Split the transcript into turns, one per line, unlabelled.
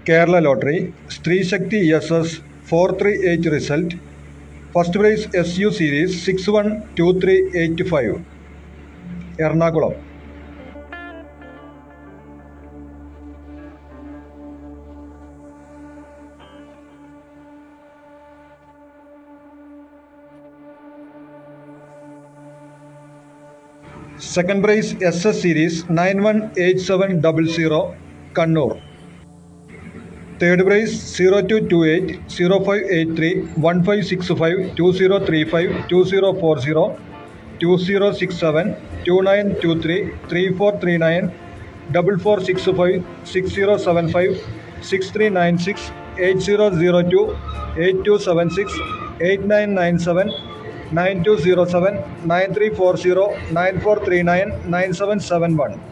Kerala lottery Sthree Sakthi S S four three eight result first prize S U series six one two three eight five Ernakulam second prize S S series nine one eight seven double zero Kannur third prize zero two two eight zero five eight three one five six five two zero three five two zero four zero two zero six seven two nine two three three four three nine double four six five six zero seven five six three nine six eight zero zero two eight two seven six eight nine nine seven nine two zero seven nine three four zero nine four three nine nine seven seven one